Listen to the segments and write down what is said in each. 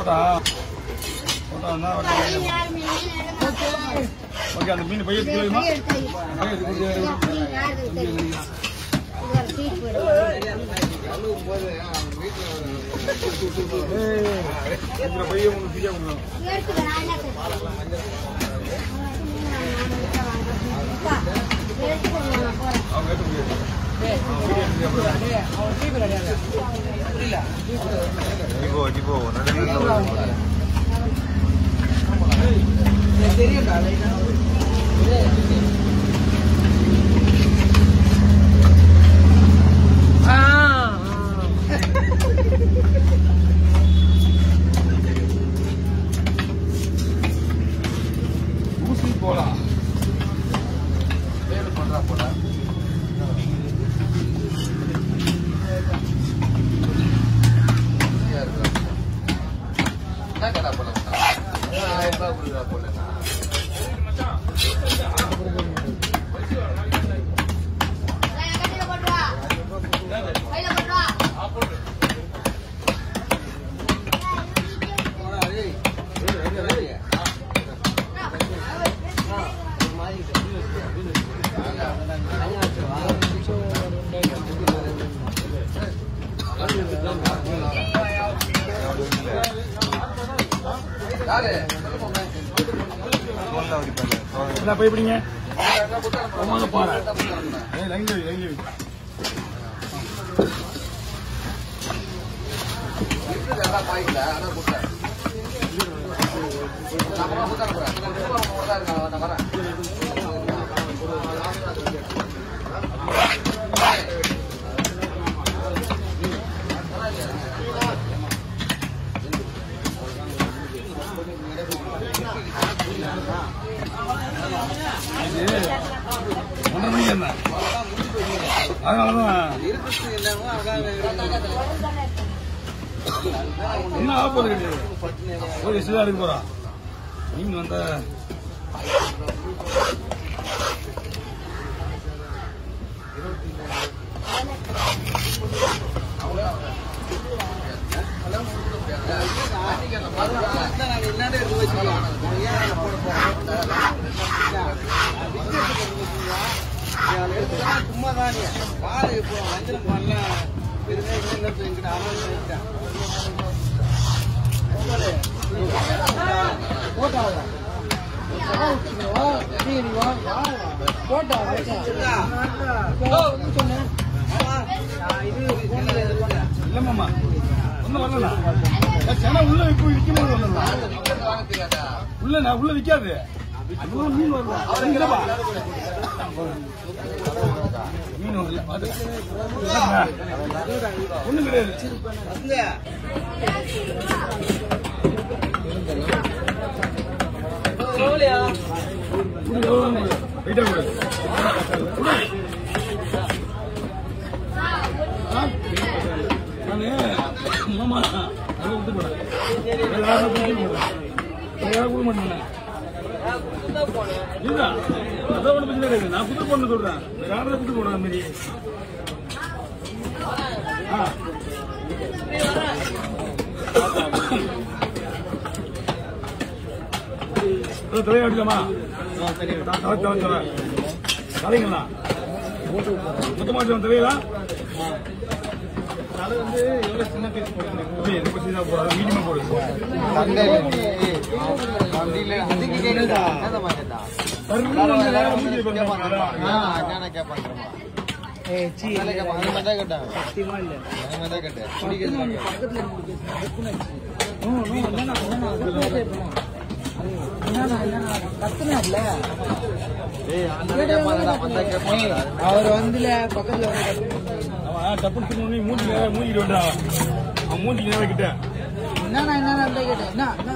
போட்டா போட்டா என்ன ஓகே அந்த மீன் பைய எடுத்துக்கலாமா பைய எடுத்து இந்த பைய ஒன்று ஃப்ரீயா கொடுக்கணும் அவங்க ஏற்ற முடியாது டிபோ டிபோ நல்ல ஊசி போலாம் பண்றா போல என்ன கடா போல ஆயிரம் ரூபாய் கொடுக்குறா போல யாரு என்ன பை பிடிங்க அம்மாங்க பாரு ஏய் லைன்ல வை, லைன்ல வை. இருக்குது எல்லாம் பாய்க்கல அதான் கொடுத்தேன் நான் அப்புறம் கொடுத்தேன் அப்புறம் நான் வரேன் இது ஒன்றரை மணிக்கு என்ன அதனாலதான் என்ன ஆக போகுது கிடையாது ஒரு இஷ்டம் இருக்கு போறா நீங்க வந்த இல்லம்மாமா ஒன்றும் வரலண்ணா ஏன் சென்னை உள்ள இப்போ விற்கும் போது வரலாம் வாங்க தெரியாதா உள்ள நான் உள்ள விற்காது அதுவும் மீன் வரல அவன் இல்லப்பா மீன் வரல பாத்து ஒண்ணும் கிடையாது குடு, எவ்வளவு வேணும் குடு. வெயிட்டா குடு. குடு. ஆ? நானு, மாமா, அதை விட்டு போறேன். வேற யாராவது கொடுத்து போறேன். வேற யாராவது கொடுக்க மாட்டேன் இல்ல அதான் ஒண்ணு பிரச்சனை கிடையாது நான் புது பொண்ணு சொல்றேன் வேற யாராவது புது போடுற மாதிரி ஆ. அத தலையை அடிக்கலாமா தலை தலை தலை தலைங்களா மொத்தமா அடிச்சோம் தலையிலா தலை வந்து எவ்வளவு சின்ன பீஸ் போடுறது எந்த பீஸ் தான் போடுறது மீடியமா போடுது அவர் வந்துல பக்கத்துல வந்து அவன் டப்புன்னு திரும்பி மூஞ்சி மூஞ்சிட்டு வந்தான் அவன் மூஞ்சிக்கு நேரம் கிட்ட என்னண்ணா என்னண்ணா அந்த கேட்டேன் என்ன என்ன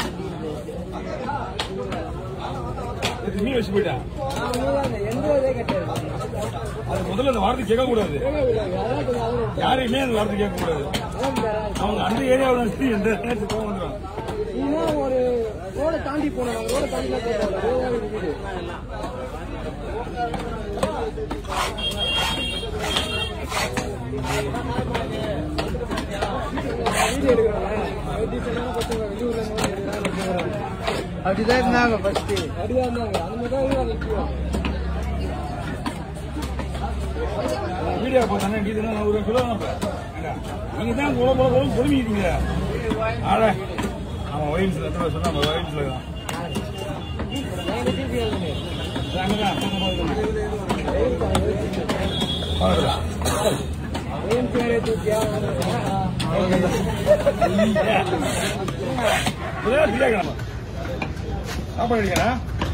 இது மீன் வச்சு போயிட்டான் எந்த இதே கேட்டேன் அது முதல்ல அந்த வார்த்தை கேட்க கூடாது யாரையுமே அந்த வார்த்தை கேட்க கூடாது அவங்க அந்த ஏரியாவில் இருந்து எந்த நேரத்துக்கு கோவம் வந்துடும் நீனா ஒரு ரோட தாண்டி போனோம் ரோட தாண்டி தான் போனோம் வீடு வீடு எடுக்கிறோம் டீசெண்டான பசங்க வெளியூர்ல இருந்து வந்து எடுக்கிறாங்க, போறாங்க. அப்படிதான் இருந்தாங்க ஃபர்ஸ்ட் அப்படிதான் இருந்தாங்க அந்த மாதிரி தான் இருக்காங்க இப்பயும் வீடியோ பார்த்தானே நீ தான் ஒரு கிலோ நீங்க தான் போல போல போல பொறுமிக்கிறீங்க ஆட அவன் வயல்ஸ்ல எத்தனை சொன்னா நம்ம வயல்ஸ்ல தான் எங்க டிவி எழுதுங்க அங்கதான் பார்க்கலாம் ஏன் பேரே தூக்கியா சாப்பாடு அடிக்கிறா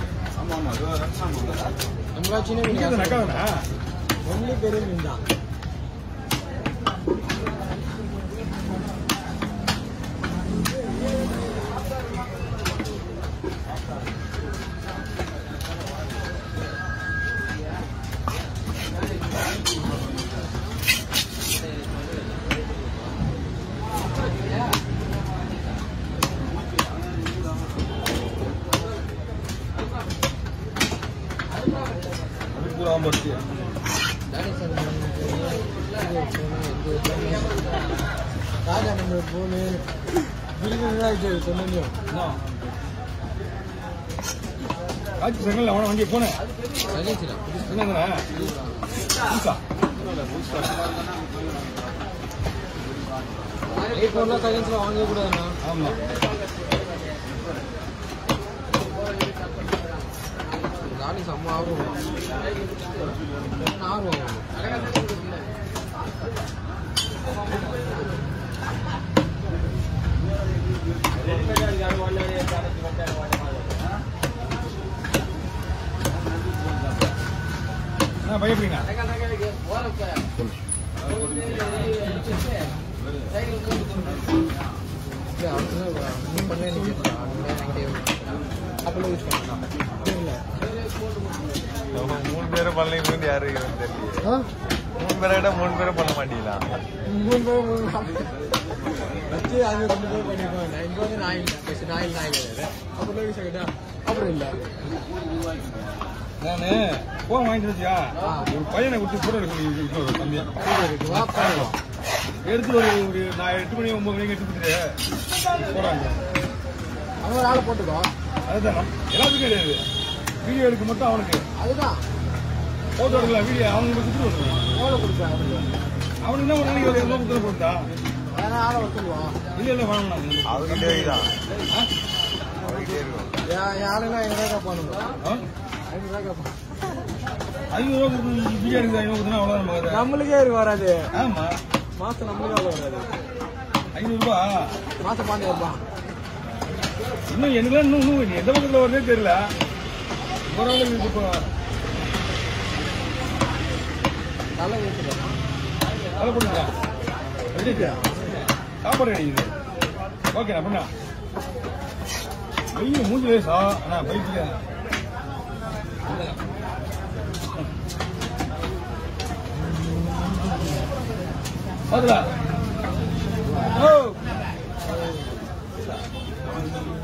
நம்ம சின்ன இங்கே மீன் நக்காதானா ஒன்லி பெரிய மீன் தான் அது பூரா பருத்தி ராஜா நம்பர் போனு பிரிவு சொன்னியும் ஆட்சி செங்கல் அவன வண்டி போனேன் என்னங்கண்ணா பூசா எயிட் ஃபோர்லாம் செகண்ட்ஸ்ல வாங்க கூடாதுண்ணா ஆமா காலி செம்ம ஆர்வம் ஆர்வம் என்ன பயப்படுறீங்க மூணு பேரும் பண்ணலீங்கன்னு யாரு இருக்குன்னு தெரியல மூணு பேரை விட மூணு பேரும் பண்ண மாட்டீங்களா வச்சு அது ரெண்டு பேர் பண்ணிருக்கோம் நான் இங்க வந்து நான் இல்லை ஃபர்ஸ்ட் நான் இல்லை நான் இல்லை அப்புறம் லோகி செகண்டா அப்புறம் இல்லை நானு போன் வாங்கிட்டு வச்சியா ஒரு பையனை கொடுத்து போட்டோ எடுக்க முடியும் தம்பியா வா பாருவோம் எடுத்து ஒரு ஒரு நான் எட்டு மணி ஒன்பது மணிக்கு எடுத்து கொடுத்துட்டு போறாங்க அவன் ஒரு ஆளை போட்டுக்கோ அதுதான் எல்லாத்துக்கும் கிடையாது வீடியோ எடுக்க மட்டும் அவனுக்கு அதுதான் போட்டோ எடுக்கலாம் வீடியோ அவனுக்கு கொடுத்துட்டு வருவான் எவ்வளோ கொடுப்பேன் அவனுக்கு அவனுக்கு தான் ஒரு நாளைக்கு ஒரு எவ்வளோ கொடுத்து கொடுத்தா வேற ஆளை வச்சுருவான் இல்லை இல்லை வாங்கினாங்க அவர்கிட்டே தான் அவர்கிட்டே இருக்கும் என் ஆளுங்க ஐநூறு ரூபா பண்ணுங்க ஆ? ஐநூறு ரூபா கேட்பான் ஐநூறு ரூபா கொடுத்து வீடியோ எடுக்குது ஐநூறு கொடுத்தா அவ்வளோ நம்ம கதை. நம்மளுக்கே இருக்கு வராது ஆமா மாசம் நம்மளுக்கே அவ்வளோ வராது ஐநூறு ரூபா மாசம் பாஞ்சாயிரம் ரூபாய் இன்னும் எனக்குலாம் இன்னும் இன்னும் எந்த பக்கத்தில் வருதே தெரியல ஓரளவுக்கு இப்போ நல்லா கேட்குறேன் அதை பண்ணிக்கலாம் ரெடிக்கா சாப்பாடு கிடைக்குது ஓகே நான் பண்ணா வெயில் மூஞ்சி லேசா ஆனா பைக்கில் பாத்துலா ஓ